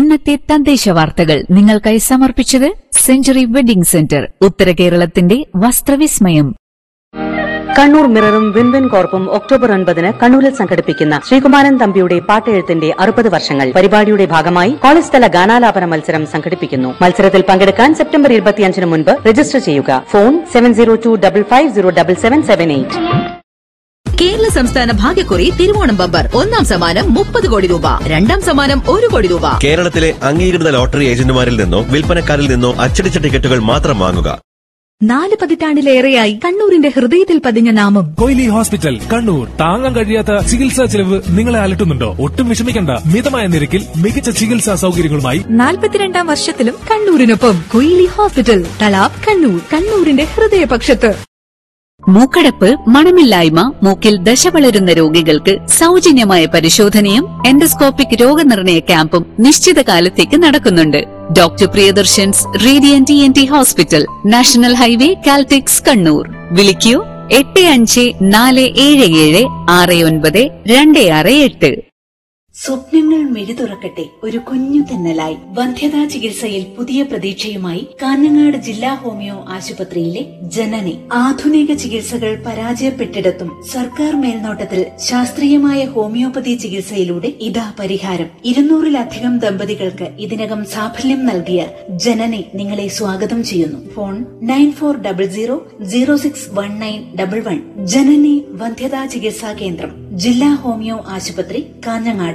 ഇന്നത്തെ തദ്ദേശ വാർത്തകൾ നിങ്ങൾക്കായി സമർപ്പിച്ചത് സെഞ്ചുറി വെഡിംഗ് സെന്റർ ഉത്തര കേരളത്തിന്റെ വസ്ത്രവിസ്മയം കണ്ണൂർ മിററും വിൻവിൻ കോർപ്പും ഒക്ടോബർ ഒൻപതിന് കണ്ണൂരിൽ സംഘടിപ്പിക്കുന്ന ശ്രീകുമാരൻ തമ്പിയുടെ പാട്ടെഴുത്തിന്റെ അറുപത് വർഷങ്ങൾ പരിപാടിയുടെ ഭാഗമായി കോളേജ് തല ഗാനാലാപന മത്സരം സംഘടിപ്പിക്കുന്നു മത്സരത്തിൽ പങ്കെടുക്കാൻ സെപ്റ്റംബർ ഇരുപത്തിയഞ്ചിന് മുൻപ് രജിസ്റ്റർ ചെയ്യുക phone seven zero two double five zero double seven seven eight Kerala സംസ്ഥാന ഭാഗ്യക്കുറി തിരുവോണം ബമ്പർ ഒന്നാം സമ്മാനം മുപ്പത് കോടി രൂപ രണ്ടാം സമ്മാനം ഒരു കോടി രൂപ കേരളത്തിലെ അംഗീകൃത ലോട്ടറി ഏജന്റുമാരിൽ നിന്നോ വിൽപ്പനക്കാരിൽ നിന്നോ അച്ചടിച്ച ടിക്കറ്റുകൾ മാത്രം വാങ്ങുക നാല് പതിറ്റാണ്ടിലേറെയായി കണ്ണൂരിന്റെ ഹൃദയത്തിൽ പതിഞ്ഞ നാമം കൊയിലി ഹോസ്പിറ്റൽ കണ്ണൂർ താങ്ങാൻ കഴിയാത്ത ചികിത്സാ ചെലവ് നിങ്ങളെ അലട്ടുന്നുണ്ടോ ഒട്ടും വിഷമിക്കണ്ട മിതമായ നിരക്കിൽ മികച്ച ചികിത്സാ സൗകര്യങ്ങളുമായി നാൽപ്പത്തിരണ്ടാം വർഷത്തിലും കണ്ണൂരിനൊപ്പം കൊയിലി ഹോസ്പിറ്റൽ തലാബ് കണ്ണൂർ കണ്ണൂരിന്റെ ഹൃദയപക്ഷത്ത് മൂക്കടപ്പ് മണമില്ലായ്മ മൂക്കിൽ ദശ വളരുന്ന രോഗികൾക്ക് സൗജന്യമായ പരിശോധനയും എൻഡോസ്കോപ്പിക് രോഗനിർണയ ക്യാമ്പും നിശ്ചിത കാലത്തേക്ക് നടക്കുന്നുണ്ട് ഡോക്ടർ പ്രിയദർശൻസ് radiant N T hospital national highway Caltex Kannur വിളിക്കൂ എട്ട് അഞ്ച് നാല് ഏഴ് ഏഴ് ആറ് ഒൻപത് രണ്ട് ആറ് എട്ട് സ്വപ്നങ്ങൾ മിഴി തുറക്കട്ടെ ഒരു കുഞ്ഞു തെന്നലായി വന്ധ്യതാ ചികിത്സയിൽ പുതിയ പ്രതീക്ഷയുമായി കാഞ്ഞങ്ങാട് ജില്ലാ ഹോമിയോ ആശുപത്രിയിലെ ജനനി ആധുനിക ചികിത്സകൾ പരാജയപ്പെട്ടിടത്തും സർക്കാർ മേൽനോട്ടത്തിൽ ശാസ്ത്രീയമായ ഹോമിയോപ്പതി ചികിത്സയിലൂടെ ഇതാ പരിഹാരം ഇരുന്നൂറിലധികം ദമ്പതികൾക്ക് ഇതിനകം സാഫല്യം നൽകിയ ജനനി നിങ്ങളെ സ്വാഗതം ചെയ്യുന്നു phone nine four double zero zero six one nine double one Janani വന്ധ്യതാ ചികിത്സാ കേന്ദ്രം ജില്ലാ ഹോമിയോ ആശുപത്രി കാഞ്ഞങ്ങാട്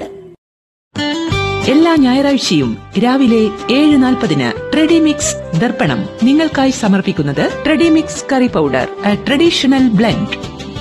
എല്ലാ ഞായറാഴ്ചയും രാവിലെ ഏഴ് നാൽപ്പതിന് ട്രെഡിമിക്സ് ദർപ്പണം നിങ്ങൾക്കായി സമർപ്പിക്കുന്നത് Tradimix curry powder traditional blend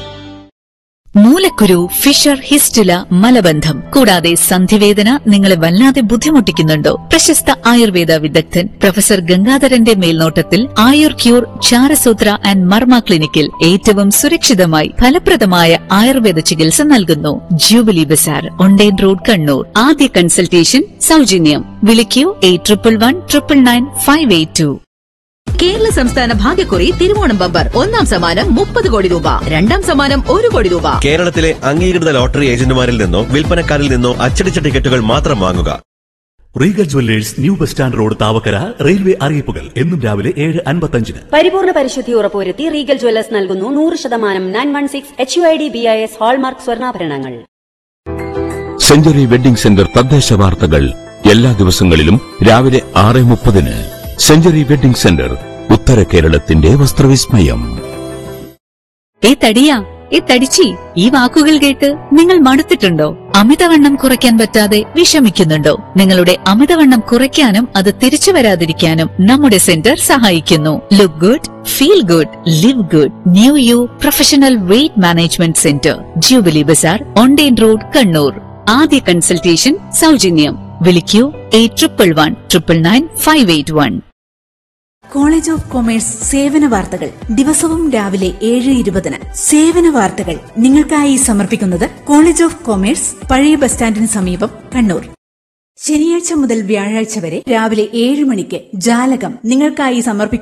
മൂലക്കുരു ഫിഷർ ഹിസ്റ്റുല മലബന്ധം കൂടാതെ സന്ധിവേദന നിങ്ങളെ വല്ലാതെ ബുദ്ധിമുട്ടിക്കുന്നുണ്ടോ പ്രശസ്ത ആയുർവേദ വിദഗ്ധൻ പ്രൊഫസർ ഗംഗാധരന്റെ മേൽനോട്ടത്തിൽ ആയുർ ക്യൂർ ചാരസൂത്ര ആൻഡ് മർമ്മ ക്ലിനിക്കിൽ ഏറ്റവും സുരക്ഷിതമായി ഫലപ്രദമായ ആയുർവേദ ചികിത്സ നൽകുന്നു jubilee bazaar Onden road Kannur ആദ്യ കൺസൾട്ടേഷൻ സൗജന്യം വിളിക്കൂ eight triple one triple nine five eight two Kerala സംസ്ഥാന ഭാഗ്യക്കുറി തിരുവോണം ബമ്പർ ഒന്നാം സമ്മാനം മുപ്പത് കോടി രൂപ രണ്ടാം സമ്മാനം ഒരു കോടി രൂപ കേരളത്തിലെ അംഗീകൃത ലോട്ടറി ഏജന്റുമാരിൽ നിന്നോ വിൽപ്പനക്കാരിൽ നിന്നോ അച്ചടിച്ച ടിക്കറ്റുകൾ മാത്രം വാങ്ങുക Regal jewellers new bus stand road Thavakkara railway അറിയിപ്പുകൾ എന്നും രാവിലെ ഏഴ് അൻപത്തഞ്ചിന് പരിപൂർണ പരിശുദ്ധി ഉറപ്പുവരുത്തി റീഗൽ ജ്വല്ലേഴ്സ് നൽകുന്നു നൂറ് ശതമാനം nine one six H U I D B I S hallmark സ്വർണ്ണാഭരണങ്ങൾ സെഞ്ചുറി വെഡിംഗ് സെന്റർ തദ്ദേശ വാർത്തകൾ എല്ലാ ദിവസങ്ങളിലും രാവിലെ ആറ് മുപ്പതിന് സെഞ്ചുറി വെഡിംഗ് സെന്റർ ഉത്തര കേരളത്തിന്റെ വസ്ത്രവിസ്മയം ഏ തടിയാ ഏ തടിച്ചി ഈ വാക്കുകൾ കേട്ട് നിങ്ങൾ മടുത്തിട്ടുണ്ടോ അമിതവണ്ണം കുറയ്ക്കാൻ പറ്റാതെ വിഷമിക്കുന്നുണ്ടോ നിങ്ങളുടെ അമിതവണ്ണം കുറയ്ക്കാനും അത് തിരിച്ചു വരാതിരിക്കാനും നമ്മുടെ സെന്റർ സഹായിക്കുന്നു look good feel good live good new you professional weight management centre jubilee bazaar online road Kannur ആദ്യ കൺസൾട്ടേഷൻ സൗജന്യം വിളിക്കൂ eight triple one triple nine five eight one college of commerce സേവന വാർത്തകൾ ദിവസവും രാവിലെ ഏഴ് ഇരുപതിന് സേവന വാർത്തകൾ നിങ്ങൾക്കായി സമർപ്പിക്കുന്നത് കോളേജ് ഓഫ് കൊമേഴ്സ് പഴയ ബസ് സ്റ്റാൻഡിന് സമീപം കണ്ണൂർ ശനിയാഴ്ച മുതൽ വ്യാഴാഴ്ച വരെ രാവിലെ ഏഴ് മണിക്ക് ജാലകം നിങ്ങൾക്കായി സമർപ്പിക്കുന്നത്